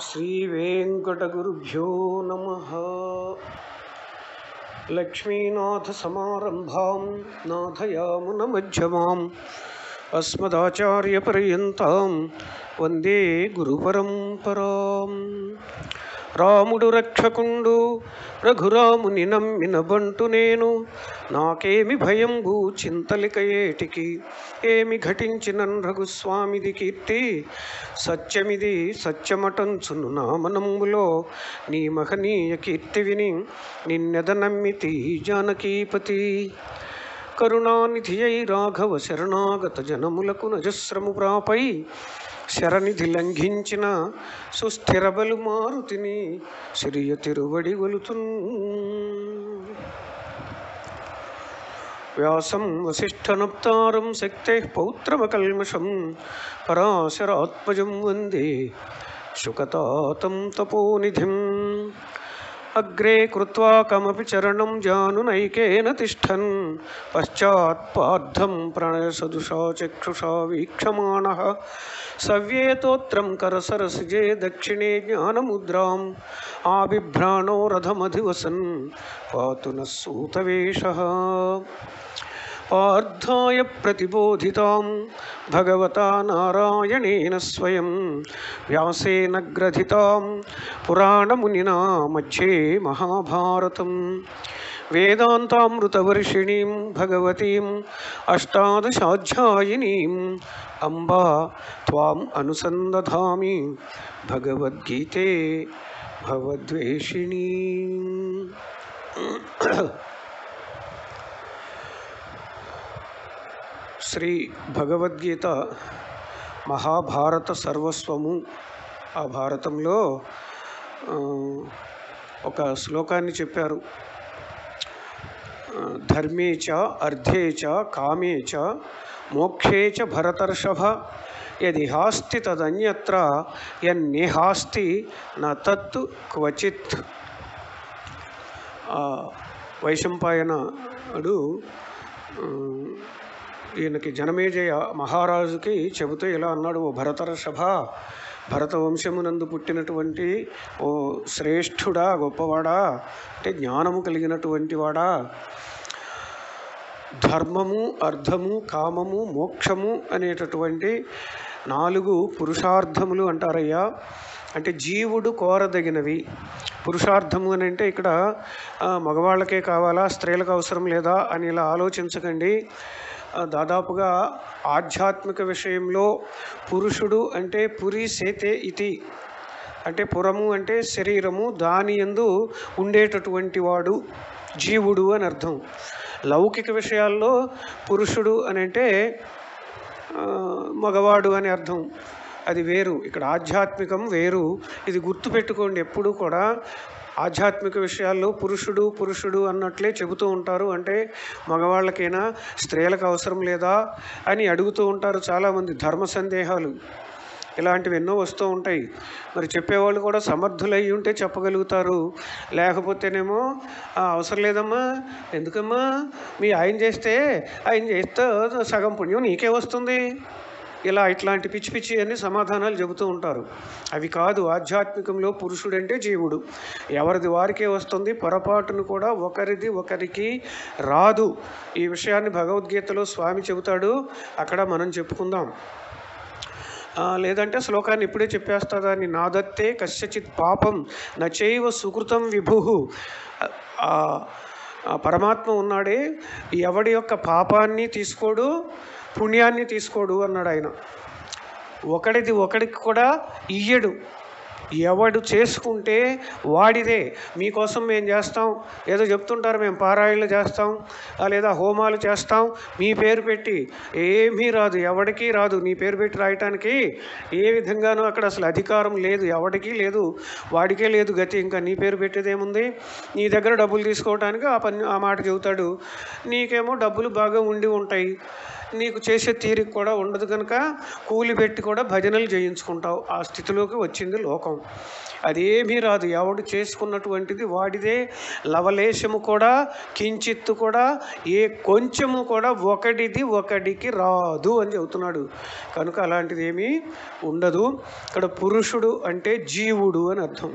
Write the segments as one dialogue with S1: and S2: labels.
S1: శ్రీవేంకటగురుభ్యో నమ లక్ష్మీనాథసమారంభాం నాథయామునమధ్యమాం అస్మదాచార్యపర్యంతాం వందే గురుపరంపరాం రాముడు రక్షకుండు రఘురాముని నమ్మిన బంటు నేను నాకేమి భయంబు చింతలిక ఏటికి ఏమి ఘటించిన రఘుస్వామిది కీర్తి సత్యమిది సత్యమటంచును నామనమ్ములో నీ మహనీయ కీర్తి విని నిన్నెద నమ్మితి జానకీపతి కరుణానిధి అయి రాఘవ శరణాగత జనములకు నజస్రము ప్రాపై శరనిధి లంఘించిన సుస్థిర బలు మారుతిని సిరియ తిరువడి గొలుతున్ వ్యాసం వసిష్ఠనప్తారం శక్తే పౌత్రమకల్మషం పరాశరాత్మజం వందే శుకతాతం తపోనిధిం అగ్రే కృత్వా కమపి చరణం జానునైకేన తిష్టన్ పశ్చాత్ పార్థం ప్రణయసదుషా చక్షుషా వీక్షమాణः సవ్యేతోత్రం కరసరసిజే దక్షిణే జ్ఞానముద్రాం ఆబిభ్రాణో రథమధివసన్ పాతు నः సూతవేషः పార్థాయ ప్రతిబోధితాం భగవతా నారాయణేన స్వయం వ్యాసేన గ్రథితాం పురాణమునినా మధ్యే మహాభారతం వేదాంతామృతవర్షిణీం భగవతీం అష్టాదశాధ్యాయినీం అంబా త్వాం అనుసందధామి భగవద్గీతే భవద్వేషిణీ శ్రీ భగవద్గీత మహాభారత సర్వస్వము ఆ భారతంలో ఆ, ఒక శ్లోకాన్ని చెప్పారు ఆ, ధర్మే చ అర్థే చ కామే చ మోక్షే చ భరతర్షభ యది హాస్తి తదన్యత్ర యన్నేహాస్తి న తత్ క్వచిత్ ఆ వైశంపాయనుడు ఆ, ఈయనకి జనమేజయ మహారాజుకి చెబుతూ ఇలా అన్నాడు ఓ భరతర్షభ భరత వంశమునందు పుట్టినటువంటి ఓ శ్రేష్ఠుడా గొప్పవాడా అంటే జ్ఞానము కలిగినటువంటి వాడా ధర్మము అర్థము కామము మోక్షము అనేటటువంటి నాలుగు పురుషార్థములు అంటారయ్యా అంటే జీవుడు కోరదగినవి పురుషార్థము అని అంటే ఇక్కడ ఆ, మగవాళ్ళకే కావాలా స్త్రీలకు అవసరం లేదా అని ఇలా ఆలోచించకండి ఆ, దాదాపుగా ఆధ్యాత్మిక విషయంలో పురుషుడు అంటే పురి సేతే ఇతి అంటే పురము అంటే శరీరము దాని యందు ఉండేటటువంటి వాడు జీవుడు అని అర్థం లౌకిక విషయాల్లో పురుషుడు అని అంటే ఆ, మగవాడు అని అర్థం అది వేరు ఇక్కడ ఆధ్యాత్మికం వేరు ఇది గుర్తుపెట్టుకోండి ఎప్పుడూ కూడా ఆధ్యాత్మిక విషయాల్లో పురుషుడు పురుషుడు అన్నట్లే చెబుతూ ఉంటారు అంటే మగవాళ్ళకైనా స్త్రీలకు అవసరం లేదా అని అడుగుతూ ఉంటారు చాలామంది ధర్మ సందేహాలు ఇలాంటివి ఎన్నో వస్తూ ఉంటాయి మరి చెప్పేవాళ్ళు కూడా సమర్థులై ఉంటే చెప్పగలుగుతారు లేకపోతేనేమో "ఆ, అవసరం లేదమ్మా ఎందుకమ్మా మీ ఆయన చేస్తే ఆయన చేస్తే సగం పుణ్యం నీకే వస్తుంది ఇలా ఇట్లాంటి పిచ్చి పిచ్చి అన్ని సమాధానాలు చెబుతూ ఉంటారు అవి కాదు ఆధ్యాత్మికంలో పురుషుడంటే జీవుడు ఎవరిది వారికే వస్తుంది పొరపాటును కూడా ఒకరిది ఒకరికి రాదు ఈ విషయాన్ని భగవద్గీతలో స్వామి చెబుతాడు అక్కడ మనం చెప్పుకుందాం ఆ, లేదంటే శ్లోకాన్ని ఇప్పుడే చెప్పేస్తుందా అని నాదత్తే కస్యచిత్ పాపం నచైవ సుకృతం విభు ఆ, ఆ పరమాత్మ ఉన్నాడే ఎవడి యొక్క పాపాన్ని తీసుకోడు పుణ్యాన్ని తీసుకోడు అన్నాడు ఆయన ఒకడిది ఒకడికి కూడా ఇయ్యడు ఎవడు చేసుకుంటే వాడిదే మీకోసం మేము చేస్తాం ఏదో చెప్తుంటారు మేము పారాయణలు చేస్తాం ఆ లేదా హోమాలు చేస్తాం మీ పేరు పెట్టి ఏమీ రాదు ఎవడికి రాదు నీ పేరు పెట్టి రాయటానికి ఏ విధంగానూ అక్కడ అసలు అధికారం లేదు ఎవడికి లేదు వాడికే లేదు గతి ఇంకా నీ పేరు పెట్టేది ఏముంది నీ దగ్గర డబ్బులు తీసుకోవడానికి ఆ పని ఆ మాట చెబుతాడు నీకేమో డబ్బులు బాగా ఉండి ఉంటాయి నీకు చేసే తీరిక కూడా ఉండదు కనుక కూలి పెట్టి కూడా భజనలు చేయించుకుంటావు ఆ స్థితిలోకి వచ్చింది లోకం అదేమీ రాదు ఎవడు చేసుకున్నటువంటిది వాడిదే లవలేశము కూడా కించిత్తు కూడా ఏ కొంచెము కూడా ఒకటిది ఒకడికి రాదు అని చెబుతున్నాడు కనుక అలాంటిది ఏమీ ఉండదు ఇక్కడ పురుషుడు అంటే జీవుడు అని అర్థం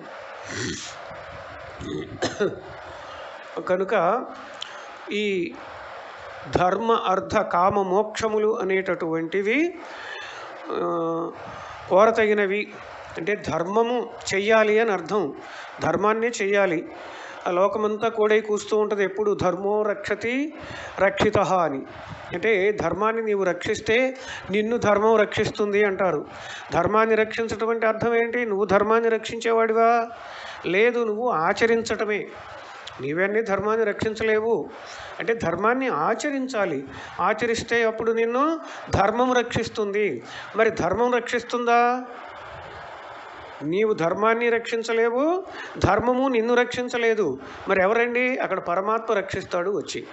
S1: కనుక ఈ ధర్మ అర్థ కామ మోక్షములు అనేటటువంటివి ఆ, కోరతగినవి అంటే ధర్మము చెయ్యాలి అని అర్థం ధర్మాన్నే చెయ్యాలి ఆ లోకమంతా కూడా కూస్తూ ఉంటుంది ఎప్పుడు ధర్మో రక్షతి రక్షిత అని అంటే ధర్మాన్ని నీవు రక్షిస్తే నిన్ను ధర్మం రక్షిస్తుంది అంటారు ధర్మాన్ని రక్షించటం అంటే అర్థం ఏంటి నువ్వు ధర్మాన్ని రక్షించేవాడివా లేదు నువ్వు ఆచరించటమే నీవన్నీ ధర్మాన్ని రక్షించలేవు అంటే ధర్మాన్ని ఆచరించాలి ఆచరిస్తే అప్పుడు నిన్ను ధర్మం రక్షిస్తుంది మరి ధర్మం రక్షిస్తుందా నీవు ధర్మాన్ని రక్షించలేవు ధర్మము నిన్ను రక్షించలేదు మరి ఎవరండి అక్కడ పరమాత్మ రక్షిస్తాడు వచ్చి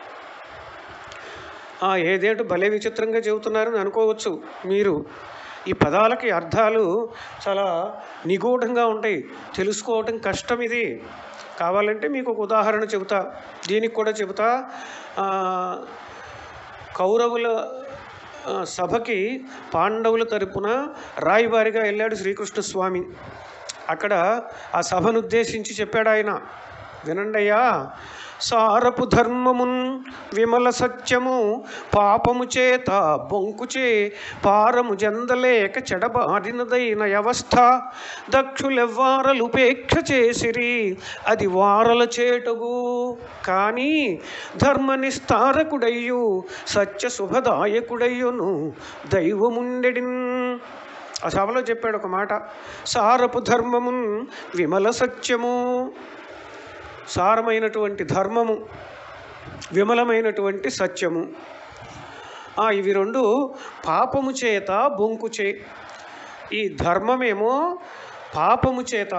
S1: ఆ, ఏదేంటో భలే విచిత్రంగా చెబుతున్నారని అనుకోవచ్చు మీరు ఈ పదాలకి అర్థాలు చాలా నిగూఢంగా ఉంటాయి తెలుసుకోవటం కష్టం ఇది కావాలంటే మీకు ఒక ఉదాహరణ చెబుతా దీనికి కూడా చెబుతా ఆ, కౌరవుల ఆ, సభకి పాండవుల తరపున రాయబారిగా వెళ్ళాడు శ్రీకృష్ణ స్వామి అక్కడ ఆ సభను ఉద్దేశించి చెప్పాడు ఆయన వినండయ్యా సారపు ధర్మమున్ విమల సత్యము పాపము చేత బొంకుచే పారము జందలేక చెడబారినదైన వ్యవస్థ దక్షులెవ్వారలు ఉపేక్ష చేసిరి అది వారల చేటగు కానీ ధర్మ నిస్తారకుడయ్యు సత్య శుభదాయకుడయ్యును దైవముండెడిన్ ఆ సభలో చెప్పాడు ఒక మాట సారపు ధర్మమున్ విమల సత్యము సారమైనటువంటి ధర్మము విమలమైనటువంటి సత్యము ఆ, ఇవి రెండు పాపము చేత బొంకుచే ఈ ధర్మమేమో పాపము చేత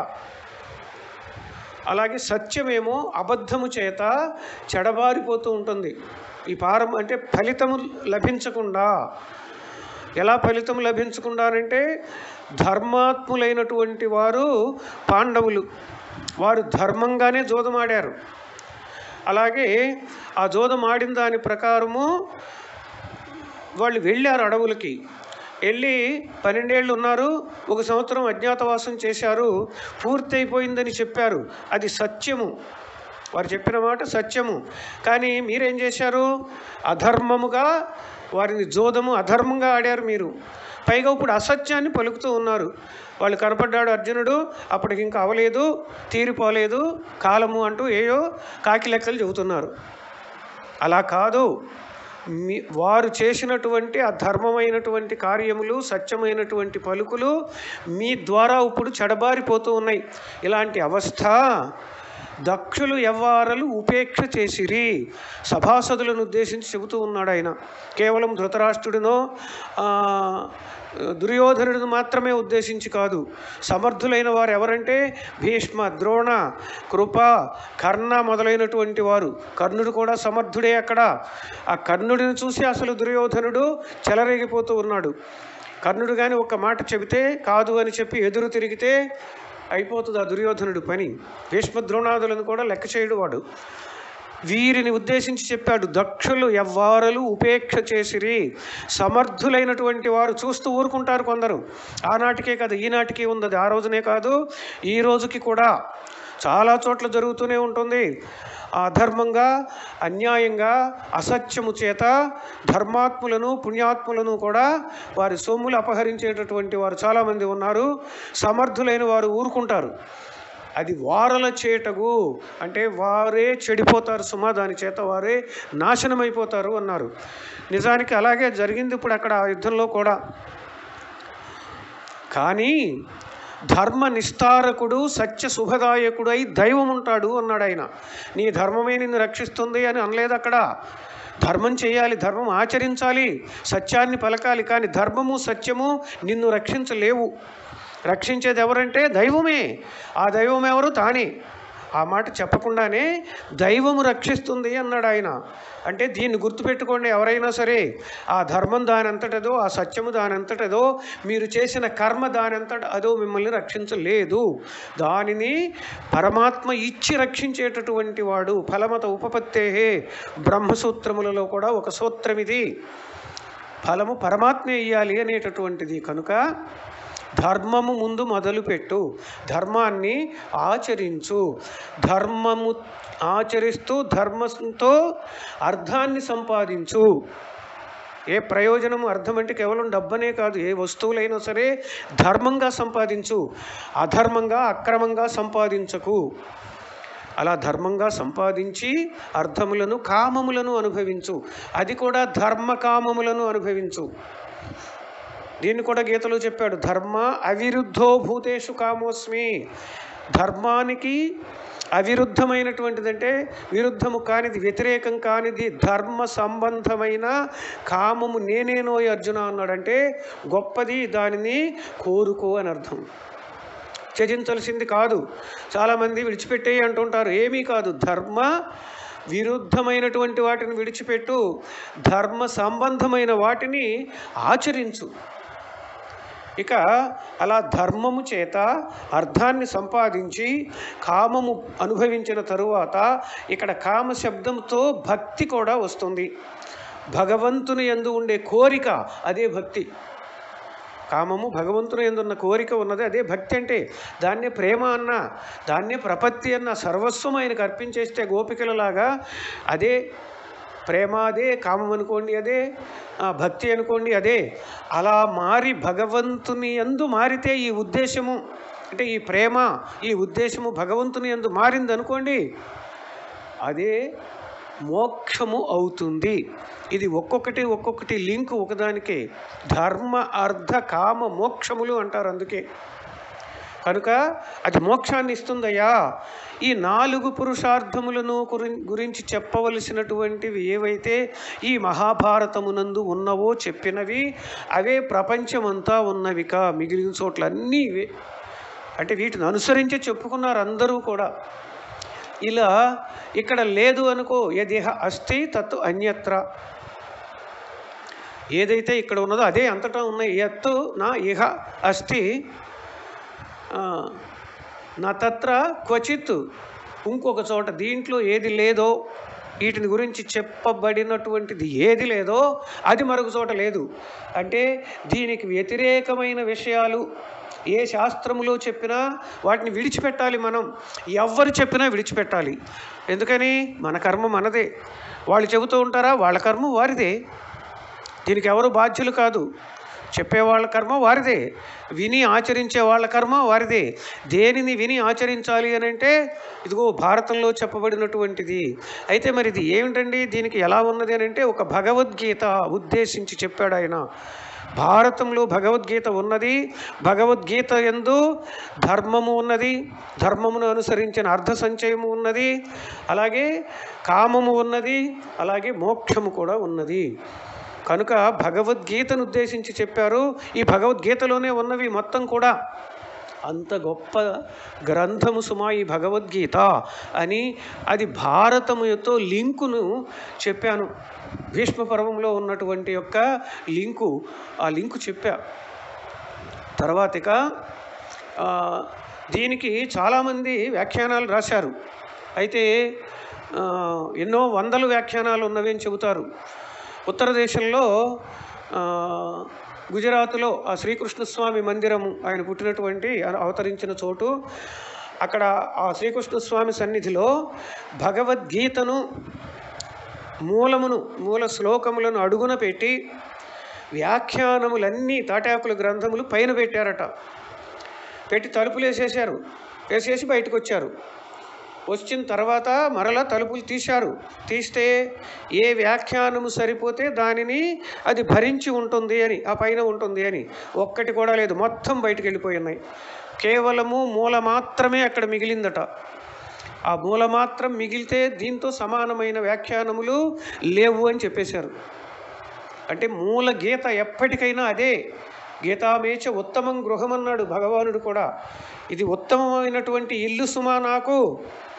S1: అలాగే సత్యమేమో అబద్ధము చేత చెడబారిపోతూ ఉంటుంది ఈ పారం అంటే ఫలితము లభించకుండా ఎలా ఫలితం లభించకుండానంటే ధర్మాత్ములైనటువంటి వారు పాండవులు వారు ధర్మంగానే జోదమాడారు అలాగే ఆ జోదం ఆడిన దాని ప్రకారము వాళ్ళు వెళ్ళారు అడవులకి వెళ్ళి పన్నెండేళ్ళు ఉన్నారు ఒక సంవత్సరం అజ్ఞాతవాసం చేశారు పూర్తి అయిపోయిందని చెప్పారు అది సత్యము వారు చెప్పిన మాట సత్యము కానీ మీరేం చేశారు అధర్మముగా వారిని జోదము అధర్మంగా ఆడారు మీరు పైగా ఇప్పుడు అసత్యాన్ని పలుకుతూ ఉన్నారు వాళ్ళు కనపడ్డాడు అర్జునుడు అప్పటికి ఇంకా అవలేదు తీరిపోలేదు కాలము అంటూ ఏయో కాకి లెక్కలు చెబుతున్నారు అలా కాదు మీ వారు చేసినటువంటి ఆ ధర్మమైనటువంటి కార్యములు సత్యమైనటువంటి పలుకులు మీ ద్వారా ఇప్పుడు చెడబారిపోతూ ఉన్నాయి ఇలాంటి అవస్థ దక్షులు ఎవ్వారలు ఉపేక్ష చేసిరి సభాసదులను ఉద్దేశించి చెబుతూ ఉన్నాడు ఆయన కేవలం ధృతరాష్ట్రుడినో ఆ, దుర్యోధనుడిని మాత్రమే ఉద్దేశించి కాదు సమర్థులైన వారు ఎవరంటే భీష్మ ద్రోణ కృప కర్ణ మొదలైనటువంటి వారు కర్ణుడు కూడా సమర్థుడే అక్కడ ఆ కర్ణుడిని చూసి అసలు దుర్యోధనుడు చెలరేగిపోతూ ఉన్నాడు కర్ణుడు కానీ ఒక మాట చెబితే కాదు అని చెప్పి ఎదురు తిరిగితే అయిపోతుంది ఆ దుర్యోధనుడు పని భీష్మ ద్రోణాదులను కూడా లెక్క చేయడు వాడు వీరిని ఉద్దేశించి చెప్పాడు దక్షులు ఎవ్వారలు ఉపేక్ష చేసిరి సమర్థులైనటువంటి వారు చూస్తూ ఊరుకుంటారు కొందరు ఆనాటికే కాదు ఈనాటికి ఉంది అది ఆ రోజునే కాదు ఈ రోజుకి కూడా చాలా చోట్ల జరుగుతూనే ఉంటుంది అధర్మంగా అన్యాయంగా అసత్యము చేత ధర్మాత్ములను పుణ్యాత్ములను కూడా వారి సొమ్ములు అపహరించేటటువంటి వారు చాలామంది ఉన్నారు సమర్థులైన వారు ఊరుకుంటారు అది వారల చేటగు అంటే వారే చెడిపోతారు సుమా దాని చేత వారే నాశనమైపోతారు అన్నారు నిజానికి అలాగే జరిగింది ఇప్పుడు అక్కడ ఆ యుద్ధంలో కూడా కానీ ధర్మ నిస్తారకుడు సత్య శుభదాయకుడు అయి దైవం ఉంటాడు అన్నాడు ఆయన నీ ధర్మమే నిన్ను రక్షిస్తుంది అని అనలేదు అక్కడ ధర్మం చేయాలి ధర్మం ఆచరించాలి సత్యాన్ని పలకాలి కానీ ధర్మము సత్యము నిన్ను రక్షించలేవు రక్షించేది ఎవరంటే దైవమే ఆ దైవం ఎవరు తానే ఆ మాట చెప్పకుండానే దైవము రక్షిస్తుంది అన్నాడు ఆయన అంటే దీన్ని గుర్తుపెట్టుకోండి ఎవరైనా సరే ఆ ధర్మం దానంతటదో ఆ సత్యము దానంతటదో మీరు చేసిన కర్మ దానంతట అదో మిమ్మల్ని రక్షించలేదు దానిని పరమాత్మ ఇచ్చి రక్షించేటటువంటి వాడు ఫలమత ఉపపత్తేహే బ్రహ్మసూత్రములలో కూడా ఒక సూత్రం ఇది ఫలము పరమాత్మ ఇయ్యాలి అనేటటువంటిది కనుక ధర్మము ముందు మొదలుపెట్టు ధర్మాన్ని ఆచరించు ధర్మము ఆచరిస్తూ ధర్మంతో అర్థాన్ని సంపాదించు ఏ ప్రయోజనము అర్థం అంటే కేవలం డబ్బనే కాదు ఏ వస్తువులైనా సరే ధర్మంగా సంపాదించు అధర్మంగా అక్రమంగా సంపాదించకు అలా ధర్మంగా సంపాదించి అర్థములను కామములను అనుభవించు అది కూడా ధర్మ కామములను అనుభవించు దీన్ని కూడా గీతలో చెప్పాడు ధర్మ అవిరుద్ధో భూతేషు కామోస్మి ధర్మానికి అవిరుద్ధమైనటువంటిదంటే విరుద్ధము కానిది వ్యతిరేకం కానిది ధర్మ సంబంధమైన కామము నేనేనో అర్జున అన్నాడంటే గొప్పది దానిని కోరుకో అని అర్థం త్యజించాల్సింది కాదు చాలామంది విడిచిపెట్టేయి అంటుంటారు ఏమీ కాదు ధర్మ విరుద్ధమైనటువంటి వాటిని విడిచిపెట్టు ధర్మ సంబంధమైన వాటిని ఆచరించు ఇక అలా ధర్మము చేత అర్థాన్ని సంపాదించి కామము అనుభవించిన తరువాత ఇక్కడ కామ శబ్దంతో భక్తి కూడా వస్తుంది భగవంతుని ఎందు ఉండే కోరిక అదే భక్తి కామము భగవంతుని ఎందున్న కోరిక ఉన్నది అదే భక్తి అంటే దాన్నే ప్రేమ అన్న దాన్నే ప్రపత్తి అన్న సర్వస్వం ఆయనకు అర్పించేస్తే గోపికలలాగా అదే ప్రేమ అదే కామం అనుకోండి అదే ఆ, భక్తి అనుకోండి అదే అలా మారి భగవంతుని ఎందు మారితే ఈ ఉద్దేశము అంటే ఈ ప్రేమ ఈ ఉద్దేశము భగవంతుని ఎందు మారింది అనుకోండి అదే మోక్షము అవుతుంది ఇది ఒక్కొక్కటి ఒక్కొక్కటి లింక్ ఒకదానికే ధర్మ అర్థ కామ మోక్షములు అంటారు అందుకే కనుక అది మోక్షాన్ని ఇస్తుందయ్యా ఈ నాలుగు పురుషార్థములను గురి- గురించి చెప్పవలసినటువంటివి ఏవైతే ఈ మహాభారతమునందు ఉన్నవో చెప్పినవి అవే ప్రపంచమంతా ఉన్నవిక మిగిలిన చోట్లన్నీ ఇవే అంటే వీటిని అనుసరించే చెప్పుకున్నారు అందరూ కూడా ఇలా ఇక్కడ లేదు అనుకో యదిహ అస్తి తత్ అన్యత్ర ఏదైతే ఇక్కడ ఉన్నదో అదే అంతటా ఉన్నాయి ఎత్తు నా ఇహ అస్తి ఆ, నా తత్ర క్వచిత్ ఇంకొక చోట దీంట్లో ఏది లేదో వీటిని గురించి చెప్పబడినటువంటిది ఏది లేదో అది మరొక చోట లేదు అంటే దీనికి వ్యతిరేకమైన విషయాలు ఏ శాస్త్రములో చెప్పినా వాటిని విడిచిపెట్టాలి మనం ఎవ్వరు చెప్పినా విడిచిపెట్టాలి ఎందుకని మన కర్మ మనదే వాళ్ళు చెబుతూ ఉంటారా వాళ్ళ కర్మ వారిదే దీనికి ఎవరు బాధ్యులు కాదు చెప్పేవాళ్ళ కర్మ వారిదే విని ఆచరించే వాళ్ళ కర్మ వారిదే దేనిని విని ఆచరించాలి అని అంటే ఇదిగో భారతంలో చెప్పబడినటువంటిది అయితే మరి ఇది ఏమిటండి దీనికి ఎలా ఉన్నది అని అంటే ఒక భగవద్గీత ఉద్దేశించి చెప్పాడు ఆయన భారతంలో భగవద్గీత ఉన్నది భగవద్గీత ఎందు ధర్మము ఉన్నది ధర్మమును అనుసరించిన అర్ధ సంచయము ఉన్నది అలాగే కామము ఉన్నది అలాగే మోక్షము కూడా ఉన్నది కనుక భగవద్గీతను ఉద్దేశించి చెప్పారు ఈ భగవద్గీతలోనే ఉన్నవి మొత్తం కూడా అంత గొప్ప గ్రంథము సుమా ఈ భగవద్గీత అని అది భారతముతో లింకును చెప్పాను భీష్మ పర్వంలో ఉన్నటువంటి యొక్క లింకు ఆ లింకు చెప్పా తర్వాత ఇక ఆ, దీనికి చాలామంది వ్యాఖ్యానాలు రాశారు అయితే ఆ, ఎన్నో వందల వ్యాఖ్యానాలు ఉన్నవి అని చెబుతారు ఉత్తర దేశంలో ఆ, గుజరాత్లో ఆ శ్రీకృష్ణస్వామి మందిరము ఆయన పుట్టినటువంటి ఆయన అవతరించిన చోటు అక్కడ ఆ శ్రీకృష్ణస్వామి సన్నిధిలో భగవద్గీతను మూలమును మూల శ్లోకములను అడుగున పెట్టి వ్యాఖ్యానములన్నీ తాటాకుల గ్రంథములు పైన పెట్టారట పెట్టి తలుపులు వేసేసారు వేసేసి బయటకు వచ్చారు వచ్చిన తర్వాత మరలా తలుపులు తీశారు తీస్తే ఏ వ్యాఖ్యానము సరిపోతే దానిని అది భరించి ఉంటుంది అని ఆ పైన ఉంటుంది అని ఒక్కటి కూడా లేదు మొత్తం బయటకు వెళ్ళిపోయి ఉన్నాయి కేవలము మూల మాత్రమే అక్కడ మిగిలిందట ఆ మూల మాత్రం మిగిలితే దీంతో సమానమైన వ్యాఖ్యానములు లేవు అని చెప్పేశారు అంటే మూల గీత ఎప్పటికైనా అదే గీతామేచ ఉత్తమం గృహం అన్నాడు భగవానుడు కూడా ఇది ఉత్తమమైనటువంటి ఇల్లు సుమా నాకు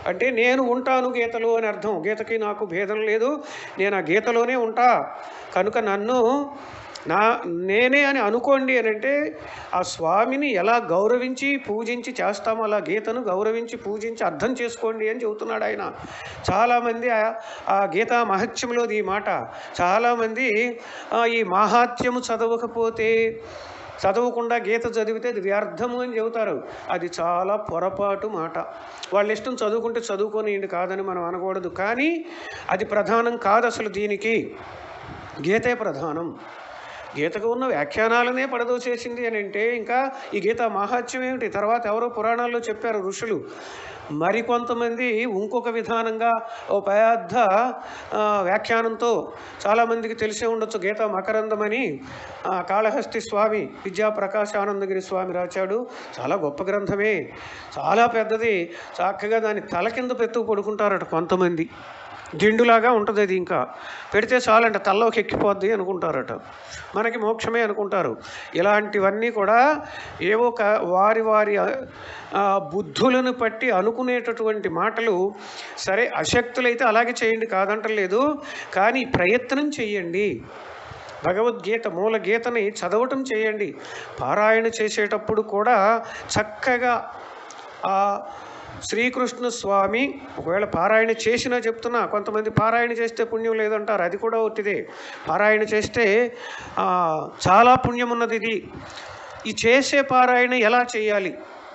S1: అంటే నేను ఉంటాను గీతలో అని అర్థం గీతకి నాకు భేదం లేదు నేను ఆ గీతలోనే ఉంటా కనుక నన్ను నా నేనే అని అనుకోండి అని అంటే ఆ స్వామిని ఎలా గౌరవించి పూజించి చేస్తామో అలా గీతను గౌరవించి పూజించి అర్థం చేసుకోండి అని చెబుతున్నాడు ఆయన చాలామంది ఆ- ఆ గీతా మహత్యంలోది ఈ మాట చాలామంది ఆ, ఈ మాహాత్యము చదవకపోతే చదవకుండా గీత చదివితే అది వ్యర్థము అని చెబుతారు అది చాలా పొరపాటు మాట వాళ్ళ ఇష్టం చదువుకుంటే చదువుకోనియండి కాదని మనం అనకూడదు కానీ అది ప్రధానం కాదు అసలు దీనికి గీతే ప్రధానం గీతకు ఉన్న వ్యాఖ్యానాలనే పడదోసేసింది అని అంటే ఇంకా ఈ గీత మహాత్యం ఏమిటి తర్వాత ఎవరో పురాణాల్లో చెప్పారు ఋషులు మరికొంతమంది ఇంకొక విధానంగా ఓ పెద్ద ఆ, వ్యాఖ్యానంతో చాలామందికి తెలిసే ఉండొచ్చు గీత మకరందమని ఆ, కాళహస్తి స్వామి విద్యా ప్రకాశానందగిరి స్వామి రాశాడు చాలా గొప్ప గ్రంథమే చాలా పెద్దది చక్కగా దాన్ని తల కింద పెట్టుకు పడుకుంటారట కొంతమంది దిండులాగా ఉంటుంది అది ఇంకా పెడితే చాలంట తల్లోకి ఎక్కిపోద్ది అనుకుంటారట మనకి మోక్షమే అనుకుంటారు ఇలాంటివన్నీ కూడా ఏవో ఒక వారి వారి ఆ, బుద్ధులను పట్టి అనుకునేటటువంటి మాటలు సరే అశక్తులైతే అలాగే చేయండి కాదంటలేదు కానీ ప్రయత్నం చెయ్యండి భగవద్గీత మూల గీతని చదవటం చేయండి పారాయణ చేసేటప్పుడు కూడా చక్కగా ఆ శ్రీకృష్ణ స్వామి ఒకవేళ పారాయణ చేసినా చెప్తున్నా కొంతమంది పారాయణ చేస్తే పుణ్యం లేదంటారు అది కూడా ఒట్టిదే పారాయణ చేస్తే ఆ, చాలా పుణ్యం ఉన్నది ఇది ఈ చేసే పారాయణ ఎలా చేయాలి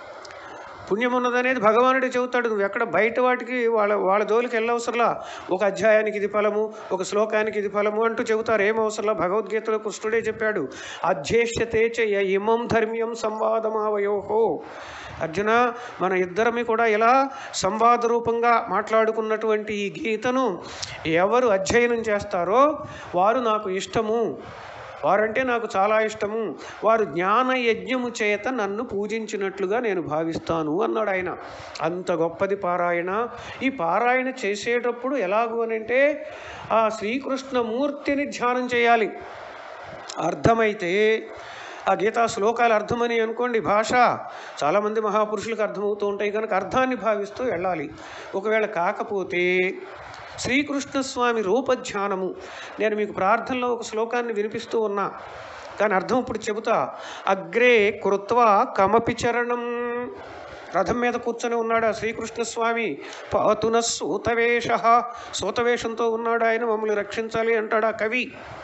S1: పుణ్యం ఉన్నదనేది భగవానుడే చెబుతాడు నువ్వు ఎక్కడ బయట వాటికి వాళ్ళ వాళ్ళ జోలికి వెళ్ళవసరంలా ఒక అధ్యాయానికి ఇది ఫలము ఒక శ్లోకానికి ఇది ఫలము అంటూ చెబుతారు ఏం అవసరంలా భగవద్గీతలో కృష్ణుడే చెప్పాడు అధ్యేష్యతే చయ ఇమం ధర్మ్యం సంవాదమావయోహో అర్జున మన ఇద్దరమి కూడా ఇలా సంవాద రూపంగా మాట్లాడుకున్నటువంటి ఈ గీతను ఎవరు అధ్యయనం చేస్తారో వారు నాకు ఇష్టము వారంటే నాకు చాలా ఇష్టము వారు జ్ఞాన యజ్ఞము చేత నన్ను పూజించినట్లుగా నేను భావిస్తాను అన్నాడు ఆయన అంత గొప్పది పారాయణ ఈ పారాయణ చేసేటప్పుడు ఎలాగూ అని అంటే ఆ శ్రీకృష్ణమూర్తిని ధ్యానం చేయాలి అర్థమైతే ఆ గీతా శ్లోకాలు అర్థమని అనుకోండి భాష చాలామంది మహాపురుషులకు అర్థమవుతూ ఉంటాయి కనుక అర్థాన్ని భావిస్తూ వెళ్ళాలి ఒకవేళ కాకపోతే శ్రీకృష్ణ స్వామి రూపధ్యానము నేను మీకు ప్రార్థనలో ఒక శ్లోకాన్ని వినిపిస్తూ ఉన్నా దాని అర్థం ఇప్పుడు చెబుతా అగ్రే కృత్వ కమపి చరణం రథం మీద కూర్చొని ఉన్నాడు ఆ శ్రీకృష్ణ స్వామి పాతున సూతవేష సూతవేషంతో ఉన్నాడు ఆయన మమ్మల్ని రక్షించాలి అంటాడు ఆ కవి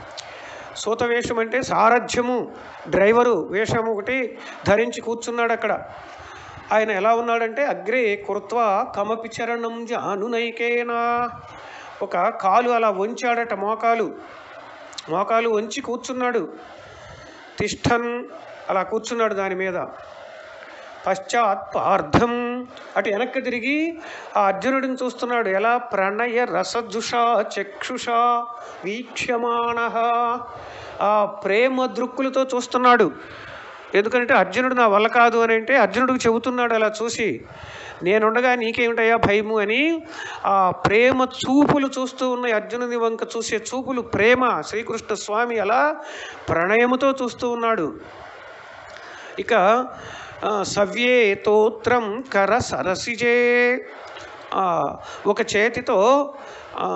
S1: సూతవేషం అంటే సారథ్యము డ్రైవరు వేషం ఒకటి ధరించి కూర్చున్నాడు అక్కడ ఆయన ఎలా ఉన్నాడంటే అగ్రే కృత్వ కమపి చరణం జానునైకేనా ఒక కాలు అలా వంచాడట మోకాలు మోకాలు వంచి కూర్చున్నాడు తిష్టన్ అలా కూర్చున్నాడు దాని మీద పశ్చాత్ పార్థం అటు వెనక్కి తిరిగి ఆ అర్జునుడిని చూస్తున్నాడు ఎలా ప్రణయ రసజుష చక్షుష వీక్ష్యమాణ ఆ ప్రేమ దృక్కులతో చూస్తున్నాడు ఎందుకంటే అర్జునుడు నా వల్ల కాదు అని అంటే అర్జునుడికి చెబుతున్నాడు అలా చూసి నేనుండగా నీకేమిటయ్యా భయము అని ఆ ప్రేమ చూపులు చూస్తూ ఉన్న అర్జునుని వంక చూసే చూపులు ప్రేమ శ్రీకృష్ణ స్వామి అలా ప్రణయముతో చూస్తూ ఉన్నాడు ఇక ఆ, సవ్యే తోత్రం కర సరసిజే ఆ, ఒక చేతితో ఆ,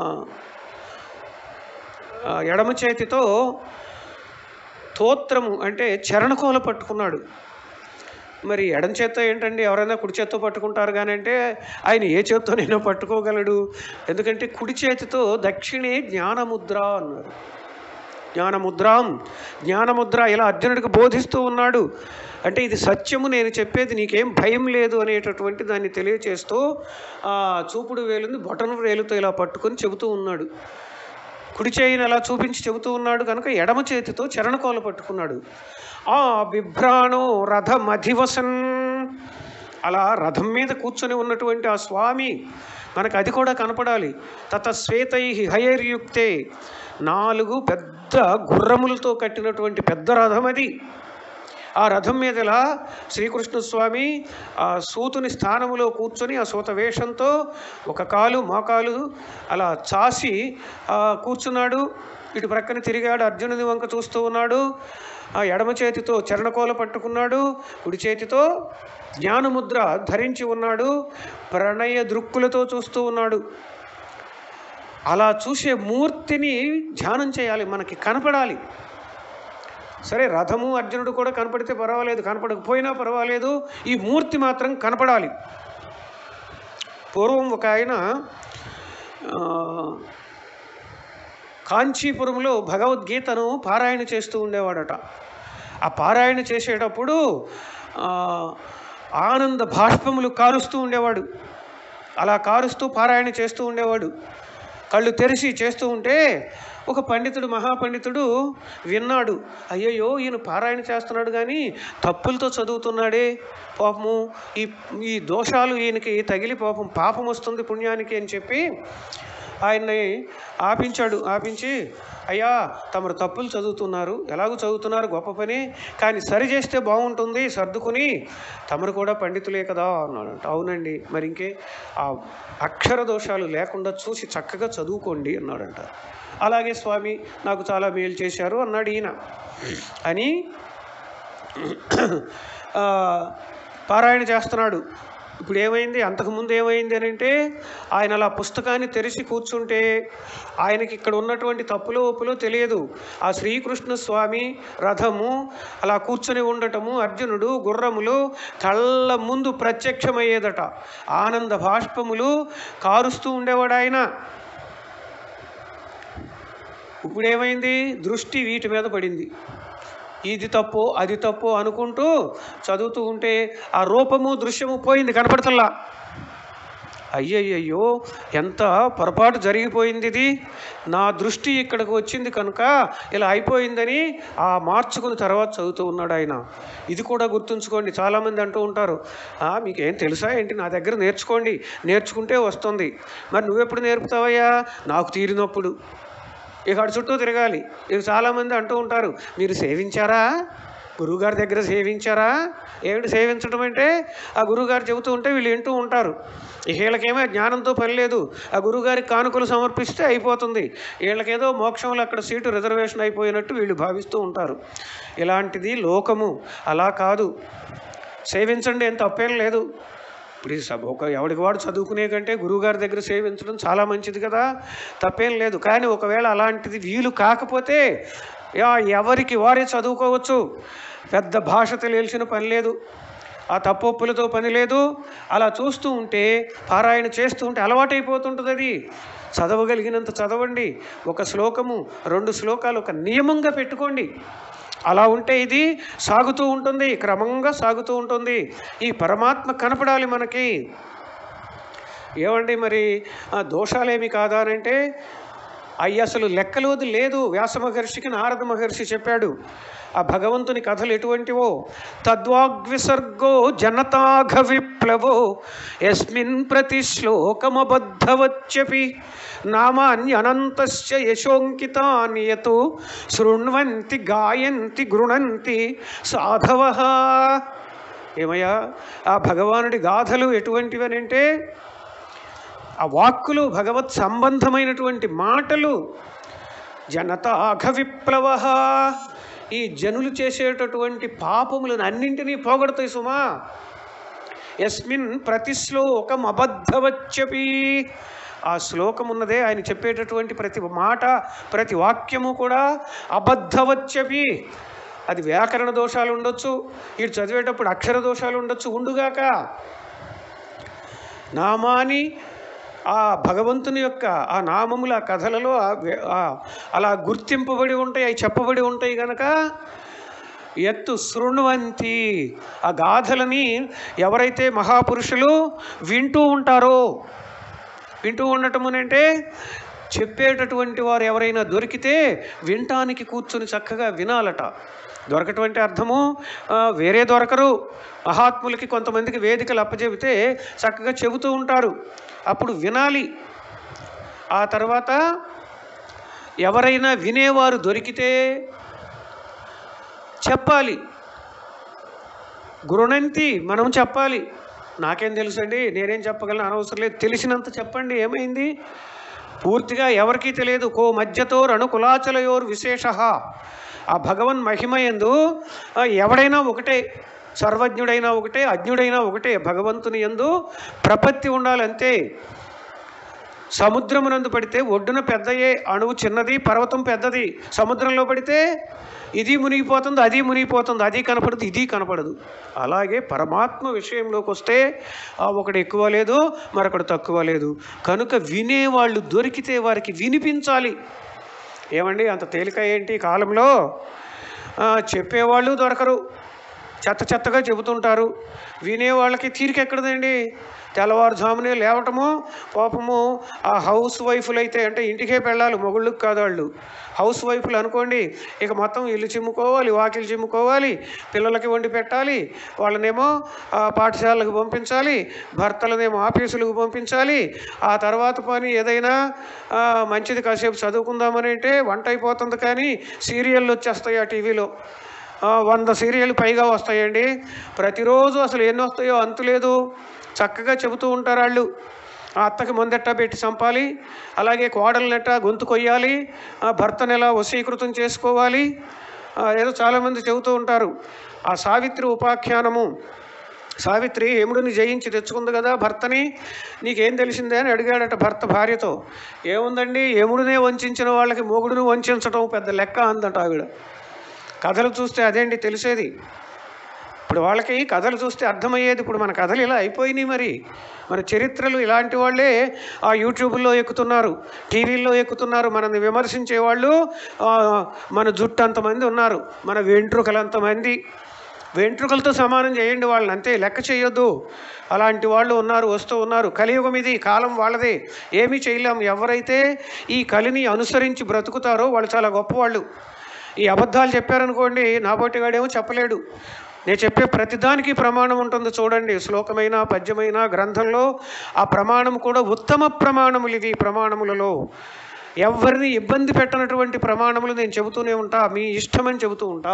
S1: ఆ, ఎడమ చేతితో తోత్రము అంటే చరణకోల పట్టుకున్నాడు మరి ఎడం చేత్తో ఏంటండి ఎవరైనా కుడి చేత్తో పట్టుకుంటారు కానీ అంటే ఆయన ఏ చేత్తోనైనా పట్టుకోగలడు ఎందుకంటే కుడి చేతితో దక్షిణే జ్ఞానముద్ర అన్నారు జ్ఞానముద్రాం జ్ఞానముద్ర ఇలా అర్జునుడికి బోధిస్తూ ఉన్నాడు అంటే ఇది సత్యము నేను చెప్పేది నీకేం భయం లేదు అనేటటువంటి దాన్ని తెలియచేస్తూ ఆ చూపుడు వేలుని బొటన వేలుతో ఇలా పట్టుకొని చెబుతూ ఉన్నాడు కుడి చేయిని అలా చూపించి చెబుతూ ఉన్నాడు కనుక ఎడమ చేతితో చరణకోల పట్టుకున్నాడు ఆ బిభ్రాణో రథమధివసన్ అలా రథం మీద కూర్చొని ఉన్నటువంటి ఆ స్వామి మనకు అది కూడా కనపడాలి తత శ్వేతై హయర్యుక్తే నాలుగు పెద్ద గుర్రములతో కట్టినటువంటి పెద్ద రథం అది ఆ రథం మీద ఇలా శ్రీకృష్ణ స్వామి ఆ సూతుని స్థానములో కూర్చొని ఆ సూత వేషంతో ఒక కాలు మోకాలు అలా చాసి ఆ, కూర్చున్నాడు ఇటు ప్రక్కన తిరిగాడు అర్జునుని వంక చూస్తూ ఉన్నాడు ఆ ఎడమ చేతితో చరణకోల పట్టుకున్నాడు కుడి చేతితో జ్ఞానముద్ర ధరించి ఉన్నాడు ప్రణయ దృక్కులతో చూస్తూ ఉన్నాడు అలా చూసే మూర్తిని ధ్యానం చేయాలి మనకి కనపడాలి సరే రథము అర్జునుడు కూడా కనపడితే పర్వాలేదు కనపడకపోయినా పర్వాలేదు ఈ మూర్తి మాత్రం కనపడాలి పూర్వం ఒక ఆయన ఆ, కాంచీపురంలో భగవద్గీతను పారాయణ చేస్తూ ఉండేవాడట ఆ పారాయణ చేసేటప్పుడు ఆ, ఆనంద భాష్పములు కారుస్తూ ఉండేవాడు అలా కారుస్తూ పారాయణ చేస్తూ ఉండేవాడు కళ్ళు తెరిచి చేస్తూ ఉంటే ఒక పండితుడు మహాపండితుడు విన్నాడు అయ్యయ్యో ఈయన పారాయణ చేస్తున్నాడు కానీ తప్పులతో చదువుతున్నాడే పాపము ఈ ఈ దోషాలు ఈయనకి తగిలి పాపం పాపం వస్తుంది పుణ్యానికి అని చెప్పి ఆయన్ని ఆపించాడు ఆపించి అయ్యా తమరు తప్పులు చదువుతున్నారు ఎలాగో చదువుతున్నారు గొప్ప పని కానీ సరి చేస్తే బాగుంటుంది సర్దుకుని తమరు కూడా పండితులే కదా అన్నాడంట అవునండి మరి ఇంకే ఆ అక్షర దోషాలు లేకుండా చూసి చక్కగా చదువుకోండి అన్నాడంట అలాగే స్వామి నాకు చాలా మేలు చేశారు అన్నాడు ఈయన అని ఆ, పారాయణ చేస్తున్నాడు ఇప్పుడు ఏమైంది అంతకుముందు ఏమైంది అని అంటే ఆయన అలా పుస్తకాన్ని తెరిచి కూర్చుంటే ఆయనకి ఇక్కడ ఉన్నటువంటి తప్పులు ఒప్పులు తెలియదు ఆ శ్రీకృష్ణ స్వామి రథము అలా కూర్చొని ఉండటము అర్జునుడు గుర్రములు కళ్ళ ముందు ప్రత్యక్షమయ్యేదట ఆనంద బాష్పములు కారుస్తూ ఉండేవాడు ఆయన ఇప్పుడు ఏమైంది దృష్టి వీటి మీద పడింది ఇది తప్పు అది తప్పు అనుకుంటూ చదువుతూ ఉంటే ఆ రూపము దృశ్యము పోయింది కనపడతల్లా అయ్యయ్యయ్యో ఎంత పొరపాటు జరిగిపోయింది ఇది నా దృష్టి ఇక్కడికి వచ్చింది కనుక ఇలా అయిపోయిందని ఆ మార్చుకుని తర్వాత చదువుతూ ఉన్నాడు ఆయన ఇది కూడా గుర్తుంచుకోండి చాలామంది అంటూ ఉంటారు "ఆ, మీకేం తెలుసా ఏంటి నా దగ్గర నేర్చుకోండి నేర్చుకుంటే వస్తుంది మరి నువ్వెప్పుడు నేర్పుతావయ్యా నాకు తీరినప్పుడు ఇక అటు చుట్టూ తిరగాలి ఇక చాలామంది అంటూ ఉంటారు మీరు సేవించారా గురువుగారి దగ్గర సేవించారా ఏమిటి సేవించడం అంటే ఆ గురువుగారు చెబుతూ ఉంటే వీళ్ళు వింటూ ఉంటారు ఇక వీళ్ళకేమో జ్ఞానంతో పని లేదు ఆ గురువుగారికి కానుకలు సమర్పిస్తే అయిపోతుంది వీళ్ళకేదో మోక్షంలో అక్కడ సీటు రిజర్వేషన్ అయిపోయినట్టు వీళ్ళు భావిస్తూ ఉంటారు ఇలాంటిది లోకము అలా కాదు సేవించండి ఏం తప్పేం లేదు ఇప్పుడు ఈ సభ ఒక ఎవడికి వాడు చదువుకునే కంటే గురువుగారి దగ్గర సేవించడం చాలా మంచిది కదా తప్పేం లేదు కానీ ఒకవేళ అలాంటిది వీలు కాకపోతే యా ఎవరికి వారే చదువుకోవచ్చు పెద్ద భాష తెలియాల్సిన పని లేదు ఆ తప్పొప్పులతో పని లేదు అలా చూస్తూ ఉంటే పారాయణ చేస్తూ ఉంటే అలవాటైపోతుంటుంది అది చదవగలిగినంత చదవండి ఒక శ్లోకము రెండు శ్లోకాలు ఒక నియమంగా పెట్టుకోండి అలా ఉంటే ఇది సాగుతూ ఉంటుంది క్రమంగా సాగుతూ ఉంటుంది ఈ పరమాత్మ కనపడాలి మనకి ఏమండి మరి ఆ దోషాలేమి కాదా అని అంటే అవి అసలు లెక్కలోది లేదు వ్యాస మహర్షికి నారద మహర్షి చెప్పాడు ఆ భగవంతుని కథలు ఎటువంటివో తద్వాగ్విసర్గో జనతాఘ విప్లవో ఎస్మిన్ ప్రతి శ్లోకమబద్ధవచ్చపి నామాన్యనంతస్య యశోంకితాన్యతు శృణ్వంతి గాయంతి గృణంతి సాధవ ఏమయ్యా ఆ భగవానుడి గాథలు ఎటువంటివనంటే ఆ వాక్కులు భగవత్ సంబంధమైనటువంటి మాటలు జనతాఘ విప్లవ ఈ జనులు చేసేటటువంటి పాపములను అన్నింటినీ పోగొడతాయి సుమా ఎస్మిన్ ప్రతి శ్లోకం అబద్ధవచ్చపి ఆ శ్లోకం ఉన్నదే ఆయన చెప్పేటటువంటి ప్రతి మాట ప్రతి వాక్యము కూడా అబద్ధవచ్చపి అది వ్యాకరణ దోషాలు ఉండొచ్చు ఇటు చదివేటప్పుడు అక్షర దోషాలు ఉండొచ్చు ఉండుగాక నామాని ఆ భగవంతుని యొక్క ఆ నామముల ఆ కథలలో ఆ వే- ఆ అలా గుర్తింపబడి ఉంటాయి అవి చెప్పబడి ఉంటాయి గనక ఎత్తు శృణ్వంతి ఆ గాథలని ఎవరైతే మహాపురుషులు వింటూ ఉంటారో వింటూ ఉండటం అంటే చెప్పేటటువంటి వారు ఎవరైనా దొరికితే వినటానికి కూర్చొని చక్కగా వినాలట దొరకటువంటి అర్థము ఆ, వేరే దొరకరు మహాత్ములకి కొంతమందికి వేదికలు అప్పచెబితే చక్కగా చెబుతూ ఉంటారు అప్పుడు వినాలి ఆ తర్వాత ఎవరైనా వినేవారు దొరికితే చెప్పాలి గురునంతి మనం చెప్పాలి నాకేం తెలుసండి నేనేం చెప్పగలను అనవసరం లేదు తెలిసినంత చెప్పండి ఏమైంది పూర్తిగా ఎవరికీ తెలియదు కో మధ్యతో రణుకులాచలయోర్ విశేష ఆ భగవన్ మహిమ ఎందు ఆ, ఎవడైనా ఒకటే సర్వజ్ఞుడైనా ఒకటే అజ్ఞుడైనా ఒకటే భగవంతుని ఎందు ప్రపత్తి ఉండాలంతే సముద్రమునందు పడితే ఒడ్డున పెద్దయే అణువు చిన్నది పర్వతం పెద్దది సముద్రంలో పడితే ఇది మునిగిపోతుంది అది మునిగిపోతుంది అది కనపడదు ఇది కనపడదు అలాగే పరమాత్మ విషయంలోకి వస్తే ఆ ఒకడు ఎక్కువ లేదు మరొకడు తక్కువ లేదు కనుక వినేవాళ్ళు దొరికితే వారికి వినిపించాలి ఏమండి అంత తేలిక ఏంటి ఈ కాలంలో ఆ, చెప్పేవాళ్ళు దొరకరు చెత్త చెత్తగా చెబుతుంటారు వినేవాళ్ళకి తీరిక ఎక్కడదండి తెల్లవారుజామునే లేవటము పాపము ఆ హౌస్ వైఫ్లు అయితే అంటే ఇంటికే పెళ్ళాలి మొగుళ్ళకి కాదు వాళ్ళు హౌస్ వైఫ్లు అనుకోండి ఇక మొత్తం ఇల్లు చిమ్ముకోవాలి వాకిలు చిమ్ముకోవాలి పిల్లలకి వండి పెట్టాలి వాళ్ళనేమో ఆ, పాఠశాలకు పంపించాలి భర్తలనేమో ఆఫీసులకు పంపించాలి ఆ తర్వాత పని ఏదైనా ఆ, మంచిది కాసేపు చదువుకుందామని అంటే వంట అయిపోతుంది కానీ సీరియళ్ళు వచ్చేస్తాయి ఆ టీవీలో ఆ, వంద సీరియల్ పైగా వస్తాయండి ప్రతిరోజు అసలు ఎన్ని వస్తాయో అంతు లేదు చక్కగా చెబుతూ ఉంటారు వాళ్ళు ఆ అత్తకి ముందెట్టా పెట్టి చంపాలి అలాగే కోడలనెట్టా గొంతు కొయ్యాలి ఆ భర్తను ఎలా వశీకృతం చేసుకోవాలి ఆ, ఏదో చాలామంది చెబుతూ ఉంటారు ఆ సావిత్రి ఉపాఖ్యానము సావిత్రి యముడిని జయించి తెచ్చుకుంది కదా భర్తని నీకేం తెలిసిందే అని అడిగాడట భర్త భార్యతో ఏముందండి యముడినే వంచిన వాళ్ళకి మొగుడును వంచడం పెద్ద లెక్క అందట ఆవిడ కథలు చూస్తే అదేంటి తెలిసేది ఇప్పుడు వాళ్ళకి కథలు చూస్తే అర్థమయ్యేది ఇప్పుడు మన కథలు ఇలా అయిపోయినాయి మరి మన చరిత్రలు ఇలాంటి వాళ్ళే ఆ యూట్యూబ్లో ఎక్కుతున్నారు టీవీల్లో ఎక్కుతున్నారు మనల్ని విమర్శించే వాళ్ళు ఆ, మన జుట్టు అంతమంది ఉన్నారు మన వెంట్రుకలు అంతమంది వెంట్రుకలతో సమానం చేయండి వాళ్ళని అంతే లెక్క చేయొద్దు అలాంటి వాళ్ళు ఉన్నారు వస్తూ ఉన్నారు కలియుగం ఇది కాలం వాళ్ళదే ఏమీ చేయలేం ఎవరైతే ఈ కలిని అనుసరించి బ్రతుకుతారో వాళ్ళు చాలా గొప్పవాళ్ళు ఈ అబద్ధాలు చెప్పారనుకోండి నాబోటిగాడేమో చెప్పలేడు నేను చెప్పే ప్రతిదానికి ప్రమాణం ఉంటుంది చూడండి శ్లోకమైన పద్యమైన గ్రంథంలో ఆ ప్రమాణం కూడా ఉత్తమ ప్రమాణములు ఇవి ప్రమాణములలో ఎవరిని ఇబ్బంది పెట్టనటువంటి ప్రమాణములు నేను చెబుతూనే ఉంటా మీ ఇష్టమని చెబుతూ ఉంటా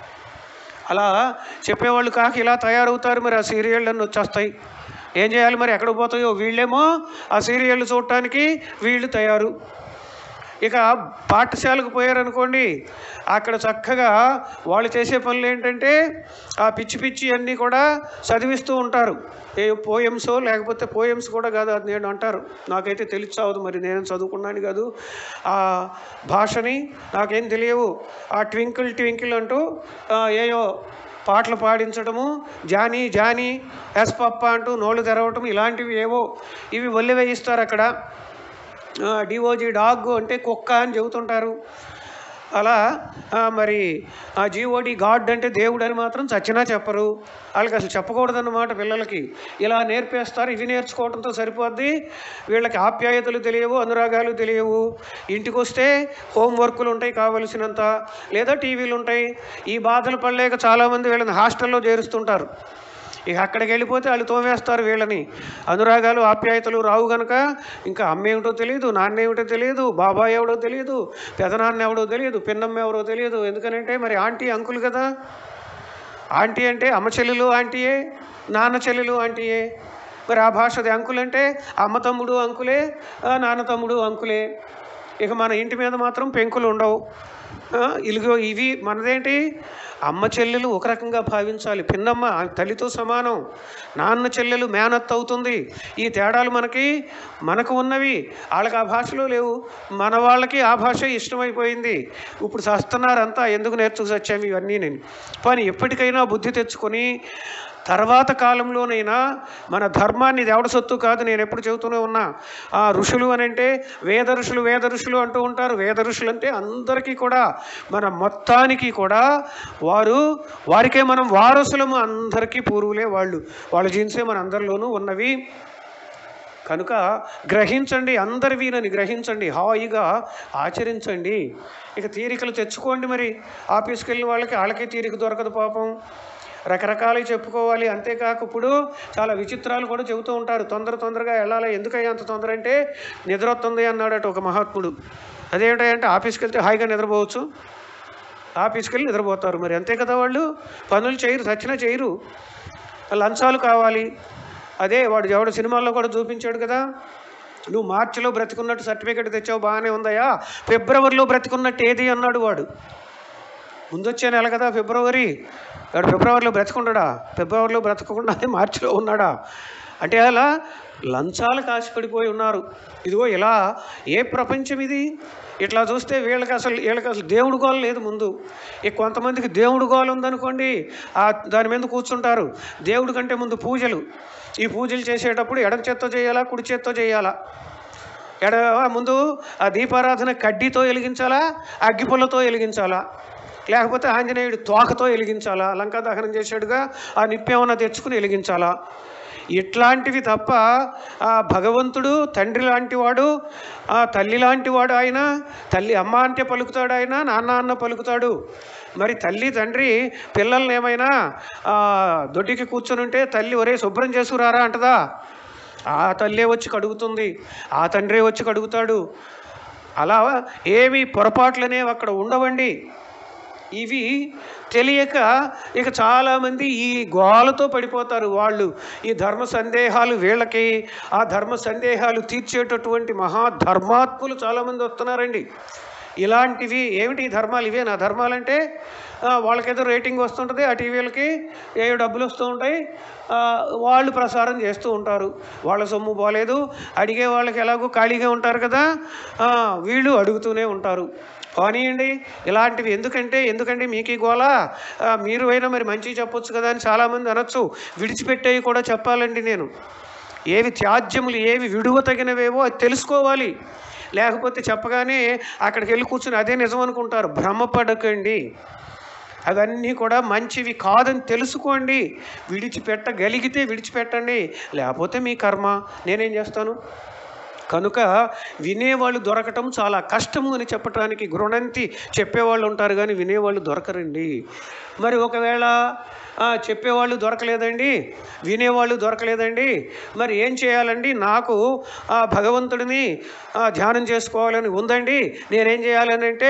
S1: అలా చెప్పేవాళ్ళు కాక ఇలా తయారవుతారు మరి ఆ సీరియళ్ళు అన్నీ వచ్చేస్తాయి ఏం చేయాలి మరి ఎక్కడికి పోతాయో వీళ్ళేమో ఆ సీరియళ్ళు చూడటానికి వీళ్ళు తయారు ఇక పాఠశాలకు పోయారనుకోండి అక్కడ చక్కగా వాళ్ళు చేసే పనులు ఏంటంటే ఆ పిచ్చి పిచ్చి అన్నీ కూడా చదివిస్తూ ఉంటారు ఏ పోయమ్సో లేకపోతే పోయమ్స్ కూడా కాదు అది నేను అంటారు నాకైతే తెలిసి చావదు మరి నేను చదువుకున్నాను కాదు ఆ భాషని నాకేం తెలియవు ఆ ట్వింకిల్ ట్వింకిల్ అంటూ ఆ, ఏయో పాటలు పాడించడము జానీ జానీ ఎస్ పప్ప అంటూ నోళ్ళు తెరవటం ఇలాంటివి ఏవో ఇవి వల్లి వేయిస్తారు అక్కడ డిఓజీ డాగ్ అంటే కుక్క అని చెబుతుంటారు అలా ఆ, మరి ఆ జీఓడి గాడ్ అంటే దేవుడు అని మాత్రం చచ్చినా చెప్పరు వాళ్ళకి అసలు చెప్పకూడదన్నమాట పిల్లలకి ఇలా నేర్పేస్తారు ఇవి నేర్చుకోవడంతో సరిపోద్ది వీళ్ళకి ఆప్యాయతలు తెలియవు అనురాగాలు తెలియవు ఇంటికి వస్తే హోంవర్కులు ఉంటాయి కావలసినంత లేదా టీవీలు ఉంటాయి ఈ బాధలు పడలేక చాలామంది వీళ్ళని హాస్టల్లో చేరుస్తుంటారు ఇక అక్కడికి వెళ్ళిపోతే వాళ్ళు తోమేస్తారు వీళ్ళని అనురాగాలు ఆప్యాయతలు రావు గనక ఇంకా అమ్మ ఏమిటో తెలియదు నాన్న ఏమిటో తెలియదు బాబాయ్ ఎవడో తెలియదు పెదనాన్న ఎవడో తెలియదు పిన్నమ్మ ఎవరో తెలియదు ఎందుకనంటే మరి ఆంటీ అంకుల్ కదా ఆంటీ అంటే అమ్మ చెల్లెలు ఆంటీయే నాన్న చెల్లెలు ఆంటీయే మరి ఆ భాషది అంకుల్ అంటే అమ్మ తమ్ముడు అంకులే ఆ, నాన్న తమ్ముడు అంకులే ఇక మన ఇంటి మీద మాత్రం పెంకులు ఉండవు ఆ, ఇలుగో ఇవి మనదేంటి అమ్మ చెల్లెలు ఒక రకంగా భావించాలి పిన్నమ్మ ఆ తల్లితో సమానం నాన్న చెల్లెలు మేనత్ అవుతుంది ఈ తేడాలు మనకి మనకు ఉన్నవి వాళ్ళకి ఆ భాషలో లేవు మన వాళ్ళకి ఆ భాష ఇష్టమైపోయింది ఇప్పుడు చస్తున్నారు అంతా ఎందుకు నేర్చుకు వచ్చాము ఇవన్నీ నేను కానీ ఎప్పటికైనా బుద్ధి తెచ్చుకొని తర్వాత కాలంలోనైనా మన ధర్మాన్ని ఇది ఎవడ సొత్తు కాదు నేను ఎప్పుడు చెబుతూనే ఉన్నా ఆ ఋషులు అని అంటే వేద ఋషులు వేద ఋషులు అంటూ ఉంటారు వేద ఋషులు అంటే అందరికీ కూడా మన మొత్తానికి కూడా వారు వారికే మనం వారసులము అందరికీ పూర్వులే వాళ్ళు వాళ్ళ జీన్సే మన అందరిలోనూ ఉన్నవి కనుక గ్రహించండి అందరి వీరని గ్రహించండి హాయిగా ఆచరించండి ఇక తీరికలు తెచ్చుకోండి మరి ఆఫీస్కి వెళ్ళిన వాళ్ళకి వాళ్ళకే తీరిక దొరకదు పాపం రకరకాలవి చెప్పుకోవాలి అంతేకాక ఇప్పుడు చాలా విచిత్రాలు కూడా చెబుతూ ఉంటారు తొందర తొందరగా వెళ్ళాలి ఎందుకయ్యా అంత తొందర అంటే నిద్ర వస్తుంది అన్నాడట ఒక మహాత్ముడు అదేంటంటే ఆఫీస్కి వెళ్తే హాయిగా నిద్రపోవచ్చు ఆఫీస్కి వెళ్ళి నిద్రపోతారు మరి అంతే కదా వాళ్ళు పనులు చేయరు సచ్చినా చేయరు లంచాలు కావాలి అదే వాడు ఎవడు సినిమాల్లో కూడా చూపించాడు కదా నువ్వు మార్చిలో బ్రతికున్నట్టు సర్టిఫికెట్ తెచ్చావు బాగానే ఉందయా ఫిబ్రవరిలో బ్రతికున్నట్టు ఏది అన్నాడు వాడు ముందొచ్చే నెల కదా ఫిబ్రవరి వాడు ఫిబ్రవరిలో బ్రతకుండాడా ఫిబ్రవరిలో బ్రతకకుండానే మార్చిలో ఉన్నాడా అంటే అలా లంచాలు కాసిపడిపోయి ఉన్నారు ఇదిగో ఇలా ఏ ప్రపంచం ఇది ఇట్లా చూస్తే వీళ్ళకి అసలు వీళ్ళకి అసలు దేవుడు గోల లేదు ముందు ఇక కొంతమందికి దేవుడు గోల ఉందనుకోండి ఆ దాని మీద కూర్చుంటారు దేవుడి కంటే ముందు పూజలు ఈ పూజలు చేసేటప్పుడు ఎడం చేత్తో చేయాలా కుడి చేత్తో చేయాలా ఎడ ముందు ఆ దీపారాధన కడ్డీతో వెలిగించాలా అగ్గిపుల్లతో వెలిగించాలా లేకపోతే ఆంజనేయుడు తోకతో వెలిగించాలా లంకా దహనం చేశాడుగా ఆ నిప్పేమన్నా తెచ్చుకుని వెలిగించాలా ఇట్లాంటివి తప్ప ఆ భగవంతుడు తండ్రి లాంటి వాడు ఆ తల్లి లాంటి వాడు ఆయన తల్లి అమ్మ అంటే పలుకుతాడు ఆయన నాన్న అన్న పలుకుతాడు మరి తల్లి తండ్రి పిల్లల్ని ఏమైనా ఆ, దొడ్డికి కూర్చొని ఉంటే తల్లి ఒరే శుభ్రం చేసుకురారా అంటదా ఆ తల్లే వచ్చి కడుగుతుంది ఆ తండ్రే వచ్చి కడుగుతాడు అలా ఏమి పొరపాట్లు అనేవి అక్కడ ఉండవండి ఇవి తెలియక ఇక చాలామంది ఈ గోలతో పడిపోతారు వాళ్ళు ఈ ధర్మ సందేహాలు వీళ్ళకి ఆ ధర్మ సందేహాలు తీర్చేటటువంటి మహాధర్మాత్ములు చాలామంది వస్తున్నారండి ఇలాంటివి ఏమిటి ఈ ధర్మాలు ఇవే నా ధర్మాలంటే ఆ, వాళ్ళకేదో రేటింగ్ వస్తుంటుంది ఆ టీవీలకి ఏ డబ్బులు వస్తూ ఉంటాయి ఆ, వాళ్ళు ప్రసారం చేస్తూ ఉంటారు వాళ్ళ సొమ్ము పోలేదు అడిగే వాళ్ళకి ఎలాగో ఖాళీగా ఉంటారు కదా ఆ, వీళ్ళు అడుగుతూనే ఉంటారు పోనీయండి ఇలాంటివి ఎందుకంటే ఎందుకంటే మీకు ఈ గోల ఆ, మీరు అయినా మరి మంచి చెప్పొచ్చు కదా అని చాలామంది అనొచ్చు విడిచిపెట్టేవి కూడా చెప్పాలండి నేను ఏవి త్యాజ్యములు ఏవి విడువ తగినవేవో అది తెలుసుకోవాలి లేకపోతే చెప్పగానే అక్కడికి వెళ్ళి కూర్చుని అదే నిజం అనుకుంటారు భ్రమపడకండి అవన్నీ కూడా మంచివి కాదని తెలుసుకోండి విడిచిపెట్టగలిగితే విడిచిపెట్టండి లేకపోతే మీ కర్మ నేనేం చేస్తాను కనుక వినేవాళ్ళు దొరకటం చాలా కష్టము అని చెప్పడానికి గృణంతి చెప్పేవాళ్ళు ఉంటారు కానీ వినేవాళ్ళు దొరకరండి మరి ఒకవేళ ఆ, చెప్పేవాళ్ళు దొరకలేదండి వినేవాళ్ళు దొరకలేదండి మరి ఏం చేయాలండి నాకు ఆ భగవంతుడిని ఆ, ధ్యానం చేసుకోవాలని ఉందండి నేనేం చేయాలని అంటే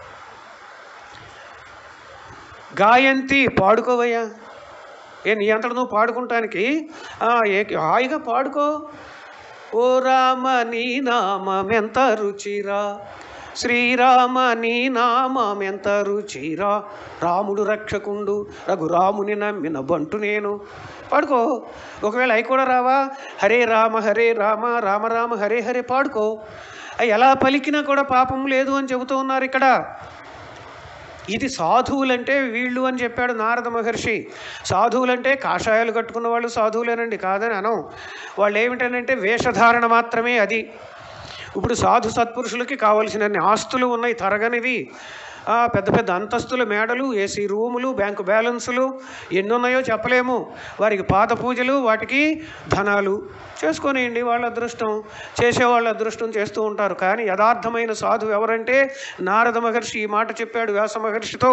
S1: గాయంతి పాడుకోవయ్యా ఏ నీ అంతట నువ్వు పాడుకుంటానికి ఆ, ఏ హాయిగా పాడుకో ఓ రామ నీ నామెంత రుచిరా శ్రీరామ నీ నామెంత రుచిరా రాముడు రక్షకుండు రఘురాముని నమ్మిన బంటు నేను పాడుకో ఒకవేళ అవి కూడా రావా హరే రామ హరే రామ రామ రామ హరే హరే పాడుకో అవి ఎలా పలికినా కూడా పాపం లేదు అని చెబుతూ ఉన్నారు ఇక్కడ ఇది సాధువులంటే వీళ్ళు అని చెప్పాడు నారద మహర్షి సాధువులంటే కాషాయాలు కట్టుకున్న వాళ్ళు సాధువులేనండి కాదని అనం వాళ్ళు ఏమిటనంటే వేషధారణ మాత్రమే అది ఇప్పుడు సాధు సత్పురుషులకి కావలసినన్ని ఆస్తులు ఉన్నాయి తరగనివి ఆ, పెద్ద పెద్ద అంతస్తుల మేడలు ఏసీ రూములు బ్యాంకు బ్యాలెన్సులు ఎన్ని ఉన్నాయో చెప్పలేము వారికి పాద పూజలు వాటికి ధనాలు చేసుకొనియండి వాళ్ళ అదృష్టం చేసేవాళ్ళ అదృష్టం చేస్తూ ఉంటారు కానీ యథార్థమైన సాధువు ఎవరంటే నారద మహర్షి ఈ మాట చెప్పాడు వ్యాస మహర్షితో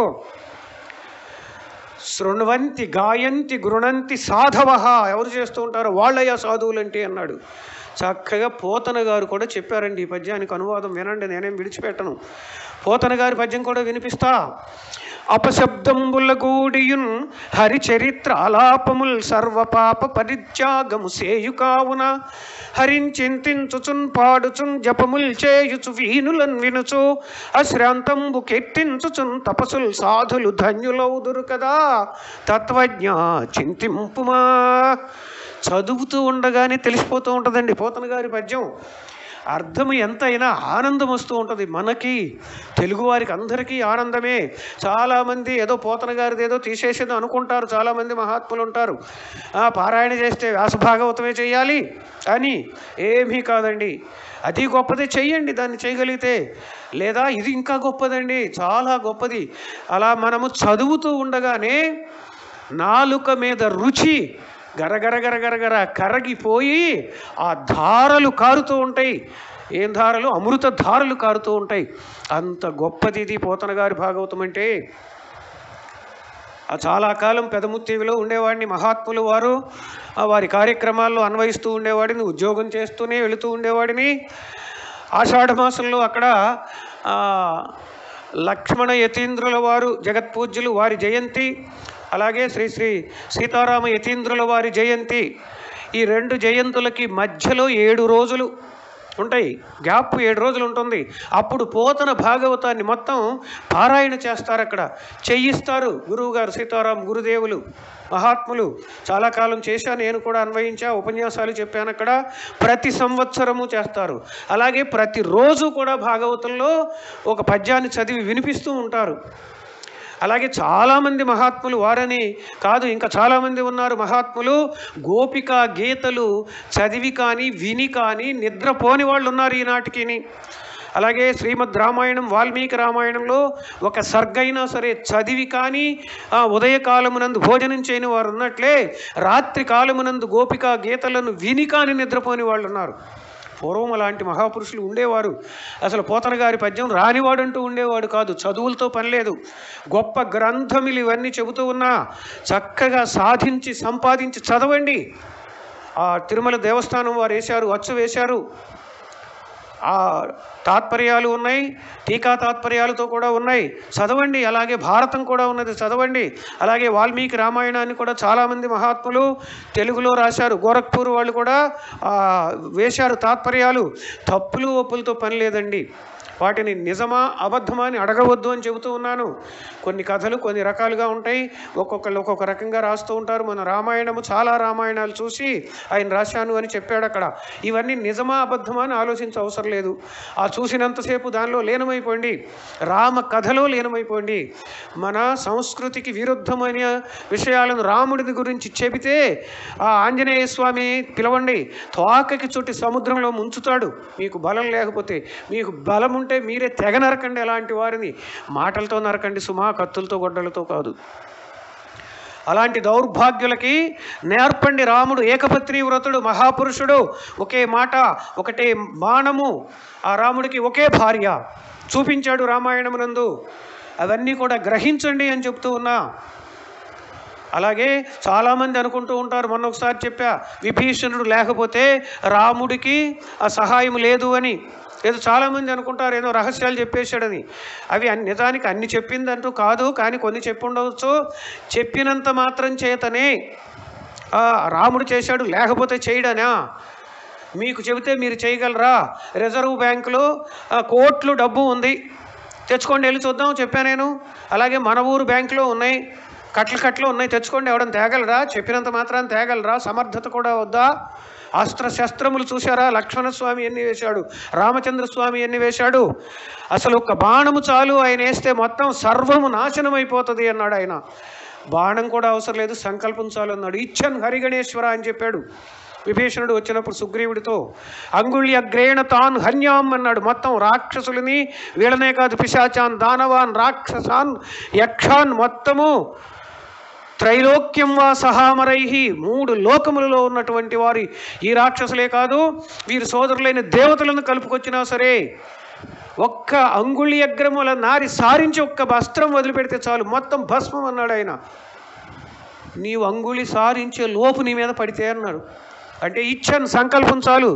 S1: శృణ్వంతి గాయంతి గృణంతి సాధవ ఎవరు చేస్తూ ఉంటారో వాళ్ళయ్యా సాధువులంటే అన్నాడు చక్కగా పోతన గారు కూడా చెప్పారండి ఈ పద్యానికి అనువాదం వినండి నేనేం విడిచిపెట్టను పోతన గారి పద్యం కూడా వినిపిస్తా అపశబ్దంబుల గూడియున్ హరిచరిత్ర ఆలాపముల్ సర్వపాప పరిత్యాగము సేయు కావున హరించింతించుచున్ పాడుచున్ జపముల్ చేయుచు వీనులన్ వినుచు అశ్రాంతంబు కెట్టించుచున్ తపసుల్ సాధులు ధన్యులౌదురు కదా తత్వజ్ఞ చింతింపుమా చదువుతూ ఉండగానే తెలిసిపోతూ ఉంటుందండి పోతన గారి పద్యం అర్థం ఎంతైనా ఆనందం వస్తూ ఉంటుంది మనకి తెలుగువారికి అందరికీ ఆనందమే చాలామంది ఏదో పోతన గారిది ఏదో తీసేసేదో అనుకుంటారు చాలామంది మహాత్ములు ఉంటారు ఆ, పారాయణ చేస్తే వ్యాసభాగవతమే చేయాలి అని ఏమీ కాదండి అది గొప్పది చెయ్యండి దాన్ని చేయగలిగితే లేదా ఇది ఇంకా గొప్పదండి చాలా గొప్పది అలా మనము చదువుతూ ఉండగానే నాలుక మీద రుచి గరగర గరగరగర కరగిపోయి ఆ ధారలు కారుతూ ఉంటాయి ఏం ధారలు అమృత ధారలు కారుతూ ఉంటాయి అంత గొప్పది ఇది పోతన గారి భాగవతం అంటే ఆ చాలా కాలం పెదముత్తివిలో ఉండేవాడిని మహాత్ములు వారు ఆ వారి కార్యక్రమాల్లో అన్వయిస్తూ ఉండేవాడిని ఉద్యోగం చేస్తూనే వెళుతూ ఉండేవాడిని ఆషాఢ మాసంలో అక్కడ ఆ, లక్ష్మణ యతీంద్రుల వారు జగత్పూజ్యులు వారి జయంతి అలాగే శ్రీ శ్రీ సీతారామ యతీంద్రుల వారి జయంతి ఈ రెండు జయంతులకి మధ్యలో ఏడు రోజులు ఉంటాయి గ్యాప్ ఏడు రోజులు ఉంటుంది అప్పుడు పోతన భాగవతాన్ని మొత్తం పారాయణ చేస్తారు అక్కడ చెయ్యిస్తారు గురువుగారు సీతారాం గురుదేవులు మహాత్ములు చాలా కాలం చేశా నేను కూడా అన్వయించా ఉపన్యాసాలు చెప్పాను అక్కడ ప్రతి సంవత్సరము చేస్తారు అలాగే ప్రతిరోజు కూడా భాగవతంలో ఒక పద్యాన్ని చదివి వినిపిస్తూ ఉంటారు అలాగే చాలామంది మహాత్ములు వారని కాదు ఇంకా చాలామంది ఉన్నారు మహాత్ములు గోపిక గీతలు చదివి కానీ విని కానీ నిద్రపోని వాళ్ళు ఉన్నారు ఈనాటికిని అలాగే శ్రీమద్ రామాయణం వాల్మీకి రామాయణంలో ఒక సర్గైనా సరే చదివి కానీ ఆ ఉదయకాలమునందు భోజనం చేయని వారు ఉన్నట్లే రాత్రి కాలమునందు గోపిక గీతలను విని కానీ నిద్రపోని వాళ్ళు ఉన్నారు పూర్వం అలాంటి మహాపురుషులు ఉండేవారు అసలు పోతన గారి పద్యం రానివాడంటూ ఉండేవాడు కాదు చదువులతో పని లేదు గొప్ప గ్రంథములు ఇవన్నీ చెబుతూ ఉన్నా చక్కగా సాధించి సంపాదించి చదవండి ఆ తిరుమల దేవస్థానం వారు వేశారు అచ్చు వేశారు ఆ తాత్పర్యాలు ఉన్నాయి టీకా తాత్పర్యాలతో కూడా ఉన్నాయి చదవండి అలాగే భారతం కూడా ఉన్నది చదవండి అలాగే వాల్మీకి రామాయణాన్ని కూడా చాలామంది మహాత్ములు తెలుగులో రాశారు గోరఖ్పూర్ వాళ్ళు కూడా ఆ, వేశారు తాత్పర్యాలు తప్పులు ఒప్పులతో పని లేదండి వాటిని నిజమా అబద్ధమా అని అడగవద్దు అని చెబుతూ ఉన్నాను కొన్ని కథలు కొన్ని రకాలుగా ఉంటాయి ఒక్కొక్కళ్ళు ఒక్కొక్క రకంగా రాస్తూ ఉంటారు మన రామాయణము చాలా రామాయణాలు చూసి ఆయన రాశాను అని చెప్పాడు అక్కడ ఇవన్నీ నిజమా అబద్ధమా అని ఆలోచించే అవసరం లేదు ఆ చూసినంతసేపు దానిలో లీనమైపోండి రామ కథలో లీనమైపోండి మన సంస్కృతికి విరుద్ధమైన విషయాలను రాముడిది గురించి చెబితే ఆ ఆంజనేయ స్వామి పిలవండి తోకకి చుట్టి సముద్రంలో ముంచుతాడు మీకు బలం లేకపోతే మీకు బలం ఉంటే మీరే తెగ నరకండి అలాంటి వారిని మాటలతో నరకండి సుమా కత్తులతో గొడ్డలతో కాదు అలాంటి దౌర్భాగ్యులకి నేర్పండి రాముడు ఏకపత్ని వ్రతుడు మహాపురుషుడు ఒకే మాట ఒకటే బాణము ఆ రాముడికి ఒకే భార్య చూపించాడు రామాయణమునందు అవన్నీ కూడా గ్రహించండి అని చెప్తూ ఉన్నా అలాగే చాలామంది అనుకుంటూ ఉంటారు మొన్న ఒకసారి చెప్పా విభీషణుడు లేకపోతే రాముడికి ఆ సహాయం లేదు అని ఏదో చాలామంది అనుకుంటారు ఏదో రహస్యాలు చెప్పేశాడని అవి అన్ని నిజానికి అన్ని చెప్పిందంటూ కాదు కానీ కొన్ని చెప్పుండవచ్చు చెప్పినంత మాత్రం చేతనే ఆ, రాముడు చేశాడు లేకపోతే చేయడనా మీకు చెబితే మీరు చేయగలరా రిజర్వ్ బ్యాంకులో ఆ, కోట్లు డబ్బు ఉంది తెచ్చుకోండి వెళ్ళి చూద్దాం చెప్పాను నేను అలాగే మన ఊరు బ్యాంకులో ఉన్నాయి కట్లు కట్లు ఉన్నాయి తెచ్చుకోండి ఎవడని తేగలరా చెప్పినంత మాత్రాన్ని తేగలరా సమర్థత కూడా వద్దా అస్త్ర శస్త్రములు చూశారా లక్ష్మణ స్వామి ఎన్ని వేశాడు రామచంద్ర స్వామి ఎన్ని వేశాడు అసలు ఒక బాణము చాలు ఆయన వేస్తే మొత్తం సర్వము నాశనం అయిపోతుంది అన్నాడు ఆయన బాణం కూడా అవసరం లేదు సంకల్పం చాలు అన్నాడు ఇచ్చన్ హరిగణేశ్వర అని చెప్పాడు విభీషణుడు వచ్చినప్పుడు సుగ్రీవుడితో అంగుళి అగ్రేణ తాన్ హన్యాం అన్నాడు మొత్తం రాక్షసులని వీళ్ళనే కాదు పిశాచాన్ దానవాన్ రాక్షసాన్ యక్షాన్ మొత్తము త్రైలోక్యం వా సహామరై మూడు లోకములలో ఉన్నటువంటి వారి ఈ రాక్షసులే కాదు వీరి సోదరులైన దేవతలను కలుపుకొచ్చినా సరే ఒక్క అంగుళి అగ్రముల నారి సారించి ఒక్క వస్త్రం వదిలిపెడితే చాలు మొత్తం భస్మం అన్నాడు ఆయన నీవు అంగుళి సారించే లోపు నీ మీద పడితే అన్నాడు అంటే ఇచ్చాను సంకల్పం చాలు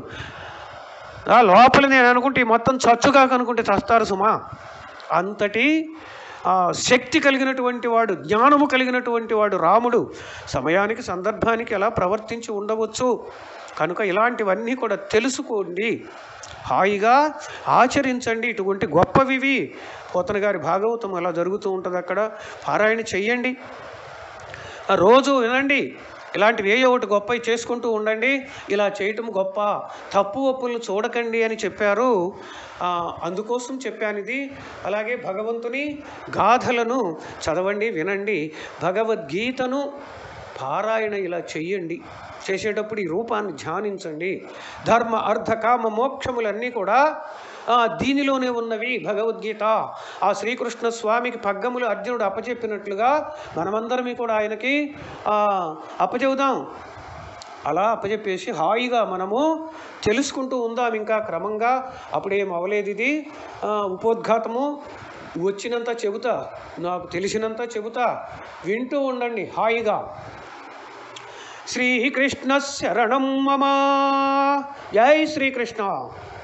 S1: ఆ లోపల నేను అనుకుంటే ఈ మొత్తం చచ్చుగా కనుకుంటే చస్తారు సుమా అంతటి ఆ, శక్తి కలిగినటువంటి వాడు జ్ఞానము కలిగినటువంటి వాడు రాముడు సమయానికి సందర్భానికి ఎలా ప్రవర్తించి ఉండవచ్చు కనుక ఇలాంటివన్నీ కూడా తెలుసుకోండి హాయిగా ఆచరించండి ఇటువంటి గొప్పవివి పోతన గారి భాగవతం అలా జరుగుతూ ఉంటుంది అక్కడ పారాయణ చెయ్యండి ఆ రోజు వినండి ఇలాంటివి ఏ ఒకటి గొప్ప చేసుకుంటూ ఉండండి ఇలా చేయటం గొప్ప తప్పు ఒప్పులు చూడకండి అని చెప్పారు ఆ, అందుకోసం చెప్పాను ఇది అలాగే భగవంతుని గాథలను చదవండి వినండి భగవద్గీతను పారాయణ ఇలా చెయ్యండి చేసేటప్పుడు ఈ రూపాన్ని ధ్యానించండి ధర్మ అర్థ కామ మోక్షములన్నీ కూడా ఆ, దీనిలోనే ఉన్నవి భగవద్గీత ఆ శ్రీకృష్ణ స్వామికి పగ్గములు అర్జునుడు అప్పచెప్పినట్లుగా మనమందరం కూడా ఆయనకి ఆ, అప్పచెబుదాం అలా అప్పచెప్పేసి హాయిగా మనము తెలుసుకుంటూ ఉందాం ఇంకా క్రమంగా అప్పుడేం అవ్వలేదు ఇది ఆ, ఉపోద్ఘాతము వచ్చినంత చెబుతా నాకు తెలిసినంత చెబుతా వింటూ ఉండండి హాయిగా శ్రీకృష్ణ శరణం మమ జై శ్రీకృష్ణ